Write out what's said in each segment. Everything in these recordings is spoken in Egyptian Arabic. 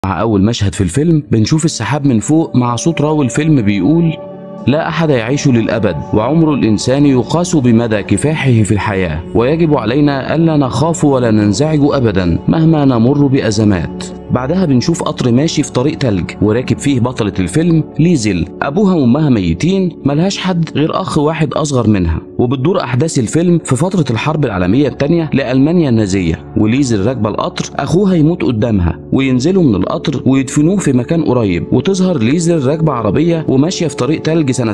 مع أول مشهد في الفيلم بنشوف السحاب من فوق مع صوت راوي الفيلم بيقول لا أحد يعيش للأبد وعمر الإنسان يقاس بمدى كفاحه في الحياة ويجب علينا ألا نخاف ولا ننزعج أبدا مهما نمر بأزمات بعدها بنشوف قطر ماشي في طريق تلج وراكب فيه بطلة الفيلم ليزل أبوها وأمها ميتين ملهاش حد غير أخ واحد أصغر منها وبتدور أحداث الفيلم في فترة الحرب العالمية الثانية لألمانيا النازية وليزل راكبة القطر أخوها يموت قدامها وينزلوا من القطر ويدفنوه في مكان قريب وتظهر ليزل راكبة عربية وماشية في طريق تلج سنة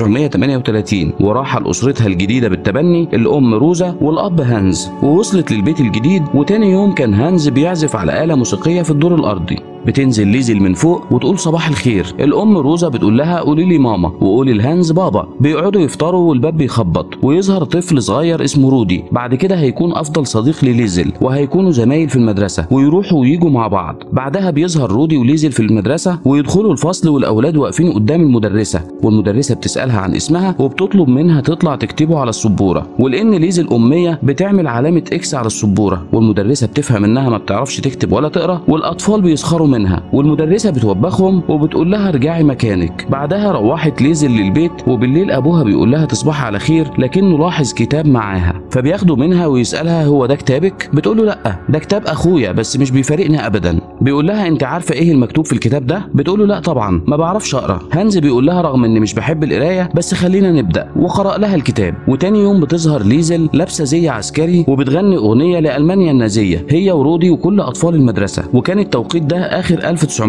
1938 وراحة لأسرتها الجديدة بالتبني الأم روزا والأب هانز ووصلت للبيت الجديد وتاني يوم كان هانز بيعزف على آلة موسيقية في الدور الأرضي بتنزل ليزل من فوق وتقول صباح الخير الام روزا بتقول لها قولي لي ماما وقولي لهانز بابا بيقعدوا يفطروا والباب بيخبط ويظهر طفل صغير اسمه رودي بعد كده هيكون افضل صديق لليزل وهيكونوا زمايل في المدرسه ويروحوا ويجوا مع بعض بعدها بيظهر رودي وليزل في المدرسه ويدخلوا الفصل والاولاد واقفين قدام المدرسه والمدرسه بتسالها عن اسمها وبتطلب منها تطلع تكتبه على السبوره ولان ليزل اميه بتعمل علامه اكس على السبوره والمدرسه بتفهم انها ما بتعرفش تكتب ولا تقرا والاطفال بيسخروا منها والمدرسه بتوبخهم وبتقول لها ارجعي مكانك بعدها روحت ليزل للبيت وبالليل ابوها بيقول لها تصبحي على خير لكنه لاحظ كتاب معاها فبياخده منها ويسالها هو ده كتابك بتقول له لا ده كتاب اخويا بس مش بيفارقني ابدا بيقول لها انت عارفه ايه المكتوب في الكتاب ده بتقول له لا طبعا ما بعرفش اقرا هانز بيقول لها رغم اني مش بحب القرايه بس خلينا نبدا وقرا لها الكتاب وتاني يوم بتظهر ليزل لابسه زي عسكري وبتغني اغنيه لالمانيا النازيه هي ورودي وكل اطفال المدرسه وكان التوقيت ده اخر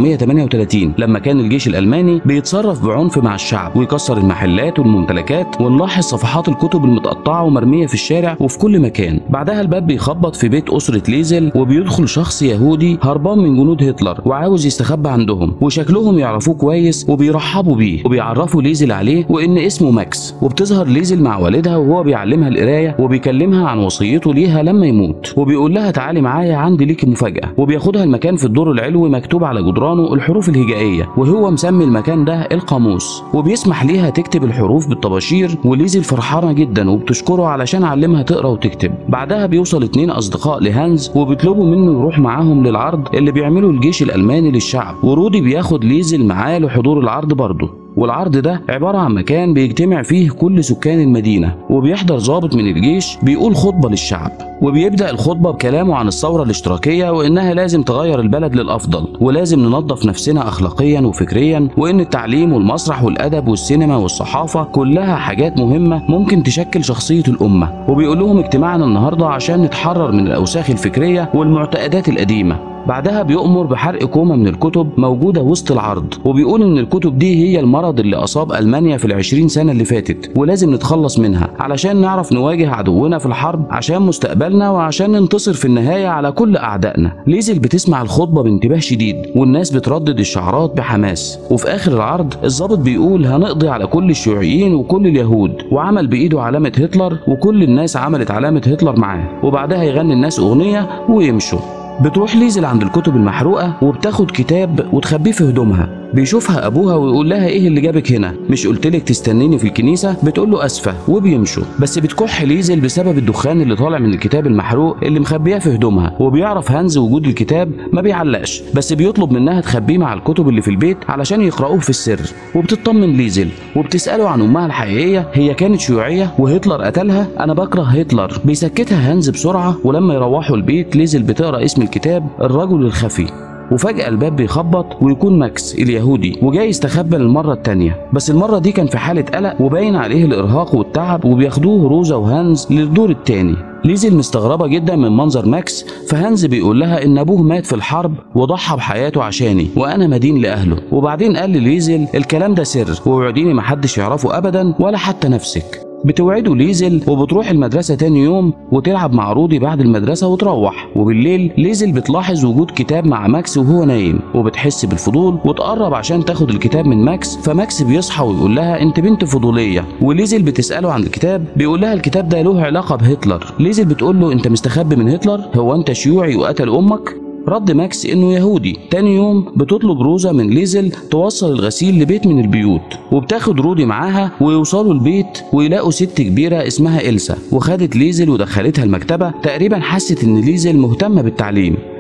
1938 لما كان الجيش الالماني بيتصرف بعنف مع الشعب ويكسر المحلات والممتلكات ونلاحظ صفحات الكتب المتقطعه ومرميه في الشارع وفي كل مكان بعدها الباب بيخبط في بيت اسره ليزل وبيدخل شخص يهودي هربان من جنود هتلر وعاوز يستخبى عندهم وشكلهم يعرفوه كويس وبيرحبوا بيه وبيعرفوا ليزل عليه وان اسمه ماكس وبتظهر ليزل مع والدها وهو بيعلمها القرايه وبيكلمها عن وصيته ليها لما يموت وبيقول لها تعالي معايا عندي ليكي مفاجاه وبياخدها المكان في الدور العلوي مكتوب على جدرانه الحروف الهجائيه وهو مسمي المكان ده القاموس وبيسمح ليها تكتب الحروف بالطباشير وليزل فرحانه جدا وبتشكره علشان علمها تقرا وتكتب بعدها بيوصل اتنين اصدقاء لهانز وبيطلبوا منه يروح معاهم للعرض اللي بيعمله الجيش الالماني للشعب ورودي بياخد ليزل معاه لحضور العرض برضه والعرض ده عبارة عن مكان بيجتمع فيه كل سكان المدينة وبيحضر ضابط من الجيش بيقول خطبة للشعب وبيبدأ الخطبة بكلامه عن الثورة الاشتراكية وإنها لازم تغير البلد للأفضل ولازم ننظف نفسنا أخلاقيا وفكريا وإن التعليم والمسرح والأدب والسينما والصحافة كلها حاجات مهمة ممكن تشكل شخصية الأمة وبيقول لهم اجتماعنا النهاردة عشان نتحرر من الأوساخ الفكرية والمعتقدات القديمة بعدها بيؤمر بحرق كومة من الكتب موجودة وسط العرض وبيقول إن الكتب دي هي المرض اللي أصاب ألمانيا في العشرين سنة اللي فاتت ولازم نتخلص منها علشان نعرف نواجه عدونا في الحرب عشان مستقبلنا وعشان ننتصر في النهاية على كل أعدائنا ليزل بتسمع الخطبة بانتباه شديد والناس بتردد الشعارات بحماس وفي آخر العرض الضابط بيقول هنقضي على كل الشيوعيين وكل اليهود وعمل بإيده علامة هتلر وكل الناس عملت علامة هتلر معاه وبعدها يغني الناس أغنية ويمشوا بتروح ليزل عند الكتب المحروقة وبتاخد كتاب وتخبيه في هدومها بيشوفها ابوها ويقول لها ايه اللي جابك هنا مش قلتلك تستنيني في الكنيسه بتقول له اسفه وبيمشوا بس بتكح ليزل بسبب الدخان اللي طالع من الكتاب المحروق اللي مخبياه في هدومها وبيعرف هانز وجود الكتاب ما بيعلقش بس بيطلب منها تخبيه مع الكتب اللي في البيت علشان يقرأوه في السر وبتطمن ليزل وبتساله عن امها الحقيقيه هي كانت شيوعيه وهتلر قتلها انا بكره هتلر بيسكتها هانز بسرعه ولما يروحوا البيت ليزل بتقرا اسم الكتاب الرجل الخفي وفجأة الباب بيخبط ويكون ماكس اليهودي وجاي يستخبى للمرة التانية بس المرة دي كان في حالة قلق وباين عليه الإرهاق والتعب وبياخدوه روزا وهانز للدور التاني ليزل مستغربة جدا من منظر ماكس فهانز بيقول لها إن أبوه مات في الحرب وضحى بحياته عشاني وأنا مدين لأهله وبعدين قال لليزل الكلام ده سر ووعديني محدش يعرفه أبدا ولا حتى نفسك بتوعده ليزل وبتروح المدرسة تاني يوم وتلعب مع رودي بعد المدرسة وتروح وبالليل ليزل بتلاحظ وجود كتاب مع ماكس وهو نايم وبتحس بالفضول وتقرب عشان تاخد الكتاب من ماكس فماكس بيصحى ويقول لها انت بنت فضولية وليزل بتسأله عن الكتاب بيقول لها الكتاب ده له علاقة بهتلر ليزل بتقول له انت مستخبي من هتلر هو انت شيوعي وقتل امك رد ماكس انه يهودي تاني يوم بتطلب روزا من ليزل توصل الغسيل لبيت من البيوت وبتاخد رودي معاها ويوصلوا البيت ويلاقوا ست كبيره اسمها إلسا وخدت ليزل ودخلتها المكتبه تقريبا حست ان ليزل مهتمه بالتعليم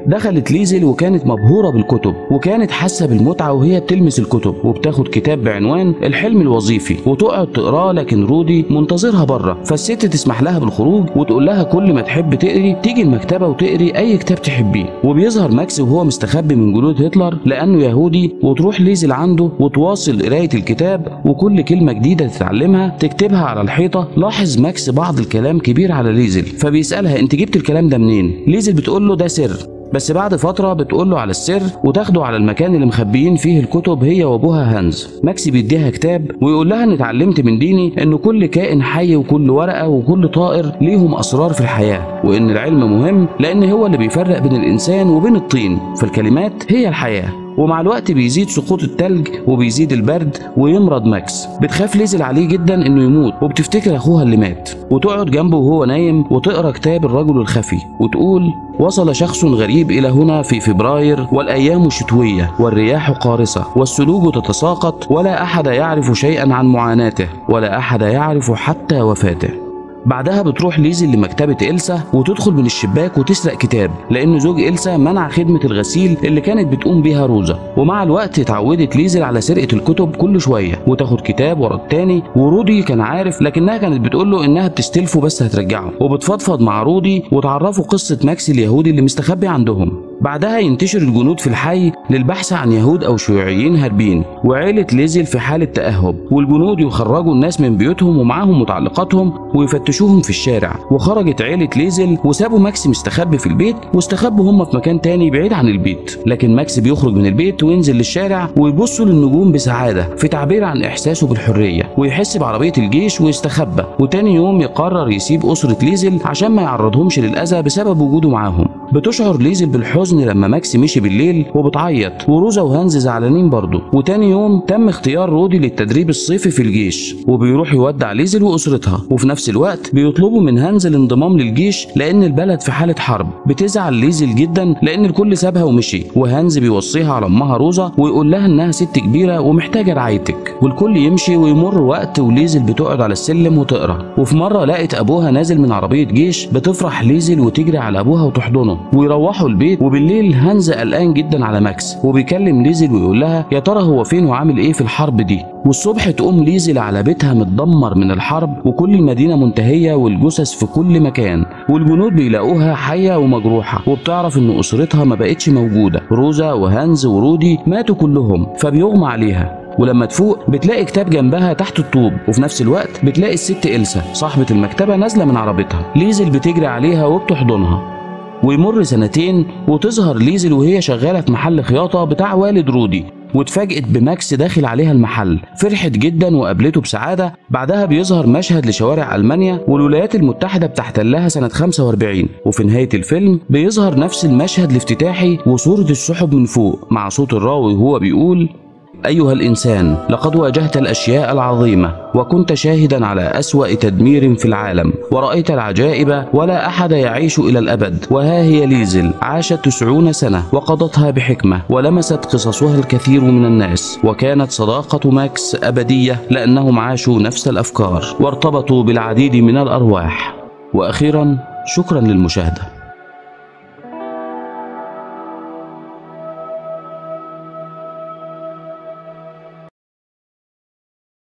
دخلت ليزل وكانت مبهورة بالكتب وكانت حاسة بالمتعة وهي بتلمس الكتب وبتاخد كتاب بعنوان الحلم الوظيفي وتقعد تقراه لكن رودي منتظرها بره فالست تسمح لها بالخروج وتقول لها كل ما تحب تقري تيجي المكتبة وتقري أي كتاب تحبيه وبيظهر ماكس وهو مستخبي من جنود هتلر لأنه يهودي وتروح ليزل عنده وتواصل قراية الكتاب وكل كلمة جديدة تتعلمها تكتبها على الحيطة لاحظ ماكس بعض الكلام كبير على ليزل فبيسألها انت جبت الكلام ده منين ليزل بتقول له ده سر بس بعد فترة بتقول له على السر وتاخده على المكان اللي مخبيين فيه الكتب هي وابوها هانز ماكسي بيديها كتاب ويقول لها ان اتعلمت من ديني ان كل كائن حي وكل ورقة وكل طائر ليهم اسرار في الحياة وان العلم مهم لان هو اللي بيفرق بين الانسان وبين الطين فالكلمات هي الحياة ومع الوقت بيزيد سقوط التلج وبيزيد البرد ويمرض ماكس بتخاف ليزل عليه جدا انه يموت وبتفتكر اخوها اللي مات وتقعد جنبه وهو نايم وتقرا كتاب الرجل الخفي وتقول وصل شخص غريب الى هنا في فبراير والايام شتويه والرياح قارصه والثلوج تتساقط ولا احد يعرف شيئا عن معاناته ولا احد يعرف حتى وفاته بعدها بتروح ليزل لمكتبة إلسا وتدخل من الشباك وتسرق كتاب لأن زوج إلسا منع خدمة الغسيل اللي كانت بتقوم بيها روزا ومع الوقت اتعودت ليزل على سرقة الكتب كل شوية وتاخد كتاب ورا التاني ورودي كان عارف لكنها كانت بتقول له إنها بتستلفه بس هترجعه وبتفضفض مع رودي وتعرفه قصة ماكس اليهودي اللي مستخبي عندهم بعدها ينتشر الجنود في الحي للبحث عن يهود أو شيوعيين هاربين وعيلة ليزل في حالة تأهب والجنود يخرجوا الناس من بيوتهم ومعاهم متعلقاتهم ويفتشوهم في الشارع وخرجت عيلة ليزل وسابوا ماكس مستخبي في البيت واستخبوا هم في مكان تاني بعيد عن البيت لكن ماكس بيخرج من البيت وينزل للشارع ويبص للنجوم بسعادة في تعبير عن إحساسه بالحرية ويحس بعربية الجيش ويستخبى وتاني يوم يقرر يسيب أسرة ليزل عشان ما يعرضهمش للأذى بسبب وجوده معاهم بتشعر ليزل بالحزن لما ماكس مشي بالليل وبتعيط وروزا وهانز زعلانين برضه وتاني يوم تم اختيار رودي للتدريب الصيفي في الجيش وبيروح يودع ليزل واسرتها وفي نفس الوقت بيطلبوا من هانز الانضمام للجيش لان البلد في حاله حرب بتزعل ليزل جدا لان الكل سابها ومشي وهانز بيوصيها على امها روزا ويقول لها انها ست كبيره ومحتاجه رعايتك والكل يمشي ويمر وقت وليزل بتقعد على السلم وتقرا وفي مره لقت ابوها نازل من عربيه جيش بتفرح ليزل وتجري على ابوها وتحضنه ويروحوا البيت وبالليل هانز قلقان جدا على ماكس وبيكلم ليزل ويقول لها يا ترى هو فين وعامل ايه في الحرب دي والصبح تقوم ليزل على بيتها متدمر من الحرب وكل المدينه منتهيه والجثث في كل مكان والجنود بيلاقوها حيه ومجروحه وبتعرف ان اسرتها ما بقتش موجوده روزا وهانز ورودي ماتوا كلهم فبيغمى عليها ولما تفوق بتلاقي كتاب جنبها تحت الطوب وفي نفس الوقت بتلاقي الست إلسا صاحبة المكتبة نازلة من عربيتها ليزل بتجري عليها وبتحضنها ويمر سنتين وتظهر ليزل وهي شغالة في محل خياطة بتاع والد رودي واتفاجئت بماكس داخل عليها المحل فرحت جدا وقابلته بسعادة بعدها بيظهر مشهد لشوارع ألمانيا والولايات المتحدة بتحتلها سنة 45 وفي نهاية الفيلم بيظهر نفس المشهد الافتتاحي وصورة السحب من فوق مع صوت الراوي وهو بيقول أيها الإنسان لقد واجهت الأشياء العظيمة وكنت شاهدا على أسوأ تدمير في العالم ورأيت العجائب ولا أحد يعيش إلى الأبد وها هي ليزل عاشت تسعون سنة وقضتها بحكمة ولمست قصصها الكثير من الناس وكانت صداقة ماكس أبدية لأنهم عاشوا نفس الأفكار وارتبطوا بالعديد من الأرواح وأخيرا شكرا للمشاهدة